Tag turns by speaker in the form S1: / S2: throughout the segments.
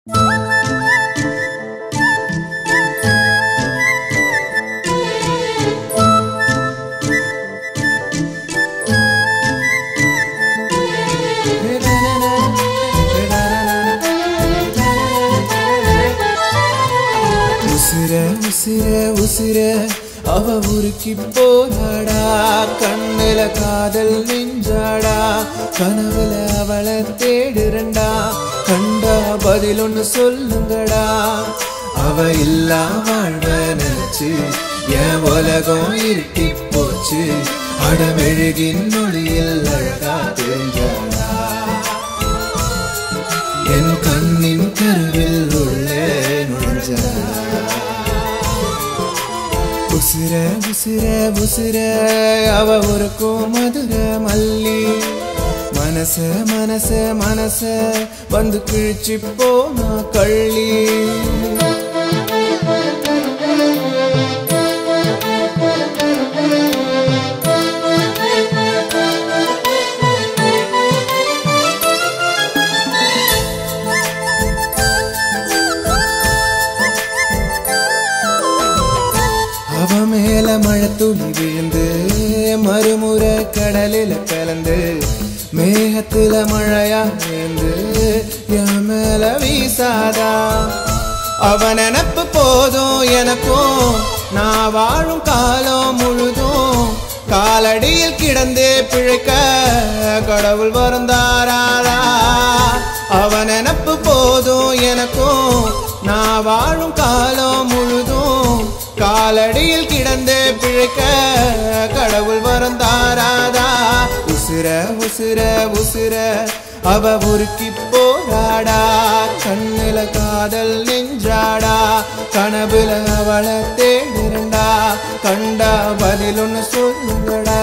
S1: உசிர உசிர உசிர அவ உருக்கி போனாடா கண்ணுல காதல் நெஞ்சாடா கனவுல அவளை தேடுறண்டா கண்டா பதில் ஒண்ணு சொல்லுங்கடா அவ இல்லா வாழ்வ நினைச்சு என் உலகம் இருட்டி போச்சு அடமெழுகின் நொழியில் அழகா தெரிஞ்சாடா என் கண்ணின் கருவில் உள்ளே நுழைஞ்சாடா உசிர உசிர உசிர அவ ஒருக்கும் மதுர மல்லி மனச மனச மனச வந்து கிழிச்சு போனா கள்ளி அவ மேல மழை துளி விழுந்து மறுமுறை கடலில கலந்து மேகத்துல மழையா விழுந்து என் மேல வீசாதா அவ நினப்பு போதும் எனக்கும் நான் வாழும் காலம் முழுதும் காலடியில் கிடந்தே பிழைக்க கடவுள் வருந்தாராதா அவ நினப்பு போதும் எனக்கும் நான் வாழும் காலம் முழுதும் காலடியில் கிடந்தே பிழைக்க கடவுள் வருந்தாராதா உசிர உசிர உசிர அவ உருக்கி போராடா கண்ணுல காதல் நெஞ்சாடா கனவுல அவளை தேடுறண்டா கண்டா பதில் ஒண்ணு சொல்லுங்கடா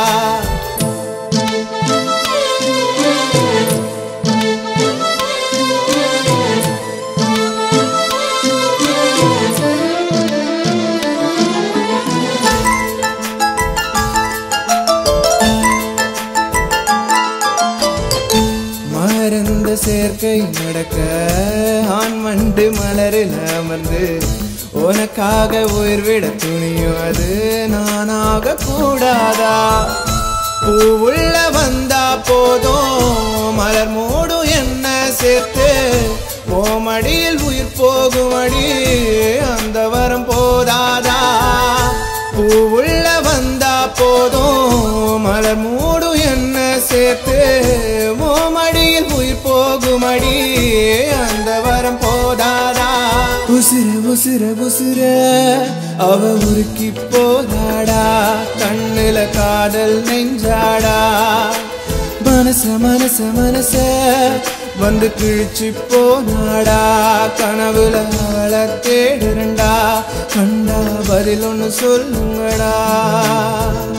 S1: மறந்த சேர்க்கை நடக்க ஆண் வண்டு மலரில் அமர்ந்து உனக்காக உயிர் விட துணியும் அது நானாக கூடாதா பூவுள்ள வந்தா போதும் மலர் மூடும் என்ன சேர்த்து ஓமடியில் உயிர் போகும் அடி அந்த வரம் போதாதா பூவுள்ள வந்தா போதும் மலர் மூடும் என்ன சேர்த்து ஓமடியில் உயிர் போகும் அடி அந்த வரம் போதாதா உசிர உசிர உசிர அவ உருக்கி போதாடா கண்ணுல காதல் நெஞ்சாடா மனச மனச மனச வந்து கிழிச்சு போனாடா கனவுல அவளை தேடுறண்டா கண்டா பதில் ஒண்ணு சொல்லுங்கடா